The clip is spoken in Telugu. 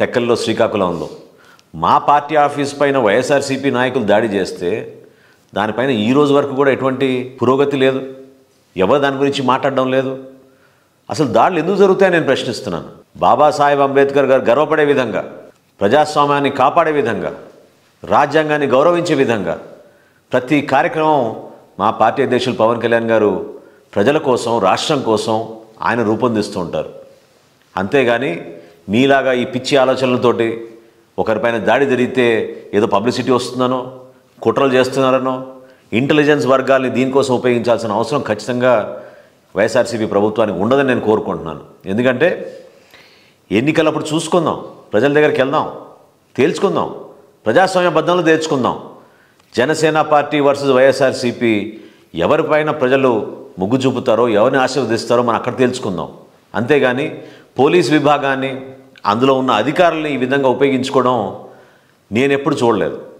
టెక్కల్లో శ్రీకాకుళంలో మా పార్టీ ఆఫీస్ పైన వైఎస్ఆర్సీపీ నాయకులు దాడి చేస్తే దానిపైన ఈ రోజు వరకు కూడా ఎటువంటి పురోగతి లేదు ఎవరు దాని గురించి మాట్లాడడం లేదు అసలు దాడులు ఎందుకు జరుగుతాయని నేను ప్రశ్నిస్తున్నాను బాబాసాహెబ్ అంబేద్కర్ గారు గర్వపడే విధంగా ప్రజాస్వామ్యాన్ని కాపాడే విధంగా రాజ్యాంగాన్ని గౌరవించే విధంగా ప్రతి కార్యక్రమం మా పార్టీ అధ్యక్షులు పవన్ కళ్యాణ్ గారు ప్రజల కోసం రాష్ట్రం కోసం ఆయన రూపొందిస్తూ ఉంటారు అంతేగాని మీలాగా ఈ పిచ్చి ఆలోచనలతోటి ఒకరిపైన దాడి జరిగితే ఏదో పబ్లిసిటీ వస్తుందనో కుట్రలు చేస్తున్నారనో ఇంటెలిజెన్స్ వర్గాల్ని దీనికోసం ఉపయోగించాల్సిన అవసరం ఖచ్చితంగా వైఎస్ఆర్సీపీ ప్రభుత్వానికి ఉండదని నేను కోరుకుంటున్నాను ఎందుకంటే ఎన్నికలప్పుడు చూసుకుందాం ప్రజల దగ్గరికి వెళ్దాం తేల్చుకుందాం ప్రజాస్వామ్యబద్ధంలో తేల్చుకుందాం జనసేన పార్టీ వర్సెస్ వైఎస్ఆర్సీపీ ఎవరిపైన ప్రజలు మొగ్గు చూపుతారో ఎవరిని ఆశీర్వదిస్తారో మనం అక్కడ తేల్చుకుందాం అంతేగాని పోలీస్ విభాగాన్ని అందులో ఉన్న అధికారుల్ని ఈ విధంగా ఉపయోగించుకోవడం నేను ఎప్పుడు చూడలేదు